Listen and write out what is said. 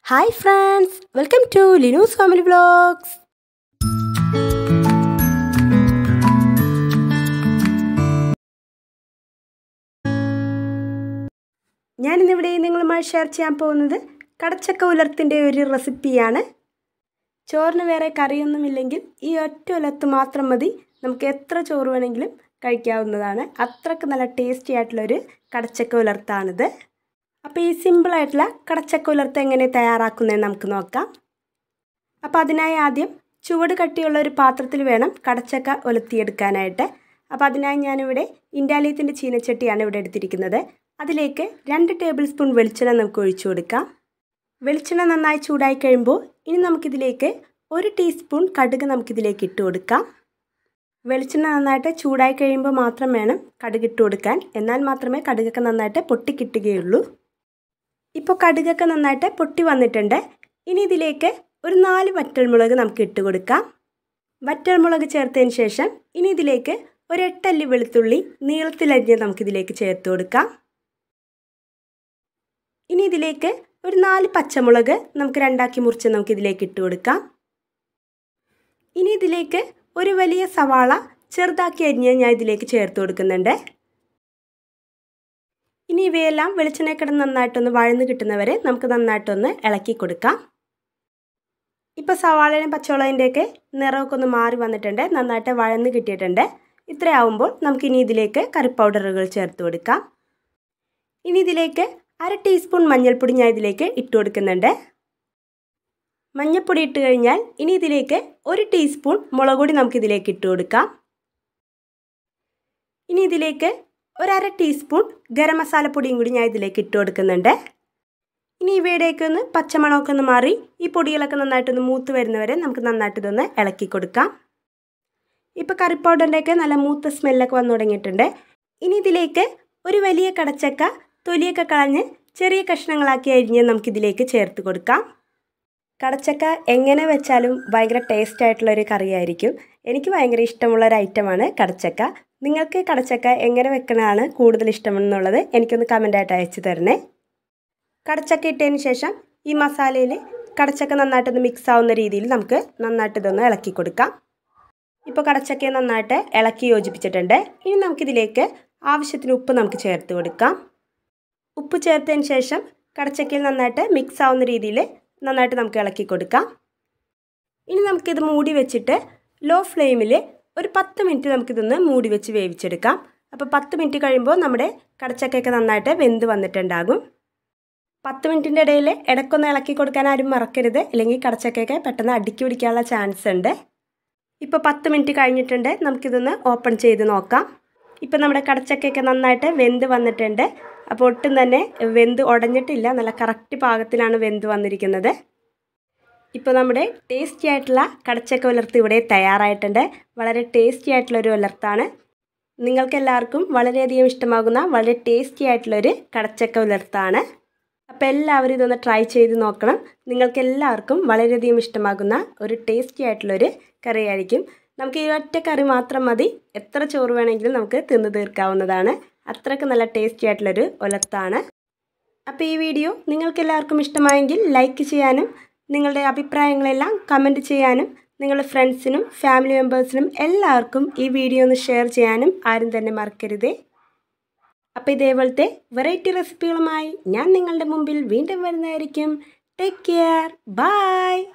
hi friends welcome to Linu's family vlogs ഞാനിന്നിവിടെ നിങ്ങളുമായി share ചെയ്യാൻ പോകുന്നത് കടച്ചക്ക ഉലർത്തിൻ്റെ ഒരു റെസിപ്പിയാണ് ചോറിന് വേറെ കറിയൊന്നുമില്ലെങ്കിൽ ഈ ഒറ്റ ഉലർത്ത് മാത്രം മതി നമുക്ക് എത്ര ചോറ് വേണമെങ്കിലും കഴിക്കാവുന്നതാണ് അത്രക്ക് നല്ല ടേസ്റ്റി ആയിട്ടുള്ളൊരു കടച്ചക്ക ഉലർത്താണിത് അപ്പോൾ ഈ സിമ്പിളായിട്ടുള്ള കടച്ചക്ക ഉലർത്ത് എങ്ങനെ തയ്യാറാക്കുന്നതെന്ന് നമുക്ക് നോക്കാം അപ്പോൾ അതിനായി ആദ്യം ചുവട് കട്ടിയുള്ള ഒരു പാത്രത്തിൽ വേണം കടച്ചക്ക ഉലർത്തിയെടുക്കാനായിട്ട് അപ്പോൾ അതിനായി ഞാനിവിടെ ഇൻഡാലിയത്തിൻ്റെ ചീനച്ചട്ടിയാണ് ഇവിടെ എടുത്തിരിക്കുന്നത് അതിലേക്ക് രണ്ട് ടേബിൾ സ്പൂൺ വെളിച്ചെണ്ണ നമുക്ക് ഒഴിച്ചു കൊടുക്കാം വെളിച്ചെണ്ണ നന്നായി ചൂടായി കഴിയുമ്പോൾ ഇനി നമുക്കിതിലേക്ക് ഒരു ടീസ്പൂൺ കടുക് നമുക്കിതിലേക്ക് ഇട്ട് കൊടുക്കാം വെളിച്ചെണ്ണ നന്നായിട്ട് ചൂടായി കഴിയുമ്പോൾ മാത്രം വേണം കടുക് ഇട്ട് കൊടുക്കാൻ എന്നാൽ മാത്രമേ കടുകൊക്കെ നന്നായിട്ട് പൊട്ടിക്കിട്ടുകയുള്ളൂ ഇപ്പോൾ കടുകൊക്കെ നന്നായിട്ട് പൊട്ടി വന്നിട്ടുണ്ട് ഇനി ഇതിലേക്ക് ഒരു നാല് വറ്റൽമുളക് നമുക്ക് ഇട്ട് കൊടുക്കാം വറ്റൽമുളക് ചേർത്തതിന് ശേഷം ഇനി ഇതിലേക്ക് ഒരു എട്ടല്ലി വെളുത്തുള്ളി നീളത്തിലരിഞ്ഞ് നമുക്കിതിലേക്ക് ചേർത്ത് കൊടുക്കാം ഇനി ഇതിലേക്ക് ഒരു നാല് പച്ചമുളക് നമുക്ക് രണ്ടാക്കി മുറിച്ച് നമുക്ക് ഇതിലേക്ക് ഇട്ട് കൊടുക്കാം ഇനി ഇതിലേക്ക് ഒരു വലിയ സവാള ചെറുതാക്കി അരിഞ്ഞ് ഞാൻ ഇതിലേക്ക് ചേർത്ത് കൊടുക്കുന്നുണ്ട് ഇനി ഇവയെല്ലാം വെളിച്ചെണ്ണ കിടന്ന് നന്നായിട്ടൊന്ന് വഴന്ന് കിട്ടുന്നവരെ നമുക്ക് നന്നായിട്ടൊന്ന് ഇളക്കി കൊടുക്കാം ഇപ്പോൾ സവാളയും പച്ചമുളകിൻ്റെയൊക്കെ നിറമൊക്കെ ഒന്ന് മാറി വന്നിട്ടുണ്ട് നന്നായിട്ട് വഴന്ന് കിട്ടിയിട്ടുണ്ട് ഇത്രയാവുമ്പോൾ നമുക്കിനി ഇതിലേക്ക് കറി പൗഡറുകൾ ചേർത്ത് കൊടുക്കാം ഇനി ഇതിലേക്ക് അര ടീസ്പൂൺ മഞ്ഞൾപ്പൊടി ഞാൻ ഇതിലേക്ക് ഇട്ട് കൊടുക്കുന്നുണ്ട് മഞ്ഞൾപ്പൊടി ഇട്ട് കഴിഞ്ഞാൽ ഇനി ഇതിലേക്ക് ഒരു ടീസ്പൂൺ മുളക് പൊടി നമുക്കിതിലേക്ക് ഇട്ട് കൊടുക്കാം ഇനി ഇതിലേക്ക് ഒരര ടീസ്പൂൺ ഗരം മസാലപ്പൊടിയും കൂടി ഞാൻ ഇതിലേക്ക് ഇട്ട് കൊടുക്കുന്നുണ്ട് ഇനി ഇവയുടെയൊക്കെ ഒന്ന് പച്ചമണമൊക്കെ ഒന്ന് മാറി ഈ പൊടികളൊക്കെ നന്നായിട്ടൊന്ന് മൂത്ത് വരുന്നവരെ നമുക്ക് നന്നായിട്ട് ഇതൊന്ന് ഇളക്കി കൊടുക്കാം ഇപ്പോൾ കറി പൗഡറിൻ്റെയൊക്കെ നല്ല മൂത്ത സ്മെല്ലൊക്കെ വന്നു തുടങ്ങിയിട്ടുണ്ട് ഇനി ഇതിലേക്ക് ഒരു വലിയ കടച്ചക്ക തൊലിയൊക്കെ കളഞ്ഞ് ചെറിയ കഷ്ണങ്ങളാക്കി അരിഞ്ഞ് നമുക്കിതിലേക്ക് ചേർത്ത് കൊടുക്കാം കടച്ചക്ക എങ്ങനെ വെച്ചാലും ഭയങ്കര ടേസ്റ്റ് ആയിട്ടുള്ള ഒരു കറിയായിരിക്കും എനിക്ക് ഭയങ്കര ഇഷ്ടമുള്ള ഒരു ഐറ്റമാണ് കടച്ചക്ക നിങ്ങൾക്ക് കടച്ചക്ക എങ്ങനെ വെക്കണതാണ് കൂടുതൽ ഇഷ്ടമെന്നുള്ളത് എനിക്കൊന്ന് കമൻ്റായിട്ട് അയച്ചു തരണേ കടച്ചക്ക ഇട്ടതിന് ശേഷം ഈ മസാലയിൽ കടച്ചക്ക നന്നായിട്ടൊന്ന് മിക്സ് ആവുന്ന രീതിയിൽ നമുക്ക് നന്നായിട്ട് ഇതൊന്ന് ഇളക്കി കൊടുക്കാം ഇപ്പോൾ കടച്ചക്കയെ നന്നായിട്ട് ഇളക്കി യോജിപ്പിച്ചിട്ടുണ്ട് ഇനി നമുക്കിതിലേക്ക് ആവശ്യത്തിന് ഉപ്പ് നമുക്ക് ചേർത്ത് കൊടുക്കാം ഉപ്പ് ചേർത്തതിന് ശേഷം കടച്ചക്കയിൽ നന്നായിട്ട് മിക്സ് ആവുന്ന രീതിയിൽ നന്നായിട്ട് നമുക്ക് ഇളക്കി കൊടുക്കാം ഇനി നമുക്കിത് മൂടി വെച്ചിട്ട് ലോ ഫ്ലെയിമിൽ ഒരു പത്ത് മിനിറ്റ് നമുക്കിതൊന്ന് മൂടി വെച്ച് വേവിച്ചെടുക്കാം അപ്പോൾ പത്ത് മിനിറ്റ് കഴിയുമ്പോൾ നമ്മുടെ കടച്ചക്കയൊക്കെ നന്നായിട്ട് വെന്ത് വന്നിട്ടുണ്ടാകും പത്ത് മിനിറ്റിൻ്റെ ഇടയിൽ ഇടയ്ക്കൊന്ന് ഇളക്കി കൊടുക്കാൻ ആരും മറക്കരുത് അല്ലെങ്കിൽ കടച്ചക്കയൊക്കെ പെട്ടെന്ന് അടുക്കി പിടിക്കാനുള്ള ചാൻസ് ഉണ്ട് ഇപ്പോൾ പത്ത് മിനിറ്റ് കഴിഞ്ഞിട്ടുണ്ട് നമുക്കിതൊന്ന് ഓപ്പൺ ചെയ്ത് നോക്കാം ഇപ്പോൾ നമ്മുടെ കടച്ചക്കയൊക്കെ നന്നായിട്ട് വെന്ത് വന്നിട്ടുണ്ട് അപ്പോൾ ഒട്ടും തന്നെ വെന്ത് ഉടഞ്ഞിട്ടില്ല നല്ല കറക്റ്റ് പാകത്തിലാണ് വെന്ത് വന്നിരിക്കുന്നത് ഇപ്പോൾ നമ്മുടെ ടേസ്റ്റി ആയിട്ടുള്ള കടച്ചക്ക ഉലർത്ത് ഇവിടെ തയ്യാറായിട്ടുണ്ട് വളരെ ടേസ്റ്റി ആയിട്ടുള്ളൊരു ഉലർത്താണ് നിങ്ങൾക്ക് എല്ലാവർക്കും വളരെയധികം ഇഷ്ടമാകുന്ന വളരെ ടേസ്റ്റി ആയിട്ടുള്ളൊരു കടച്ചക്ക ഉലർത്താണ് അപ്പോൾ എല്ലാവരും ഇതൊന്ന് ട്രൈ ചെയ്ത് നോക്കണം നിങ്ങൾക്ക് എല്ലാവർക്കും വളരെയധികം ഇഷ്ടമാകുന്ന ഒരു ടേസ്റ്റി ആയിട്ടുള്ളൊരു കറിയായിരിക്കും നമുക്ക് ഈ ഒറ്റ കറി മാത്രം മതി എത്ര ചോറ് വേണമെങ്കിലും നമുക്ക് തിന്നു തീർക്കാവുന്നതാണ് അത്രയ്ക്ക് നല്ല ടേസ്റ്റി ആയിട്ടുള്ളൊരു ഒലത്താണ് അപ്പോൾ ഈ വീഡിയോ നിങ്ങൾക്ക് എല്ലാവർക്കും ഇഷ്ടമായെങ്കിൽ ലൈക്ക് ചെയ്യാനും നിങ്ങളുടെ അഭിപ്രായങ്ങളെല്ലാം കമൻറ്റ് ചെയ്യാനും നിങ്ങളുടെ ഫ്രണ്ട്സിനും ഫാമിലി മെമ്പേഴ്സിനും എല്ലാവർക്കും ഈ വീഡിയോ ഒന്ന് ഷെയർ ചെയ്യാനും ആരും തന്നെ മറക്കരുതേ അപ്പോൾ ഇതേപോലത്തെ വെറൈറ്റി റെസിപ്പികളുമായി ഞാൻ നിങ്ങളുടെ മുമ്പിൽ വീണ്ടും വരുന്നതായിരിക്കും ടേക്ക് കെയർ ബൈ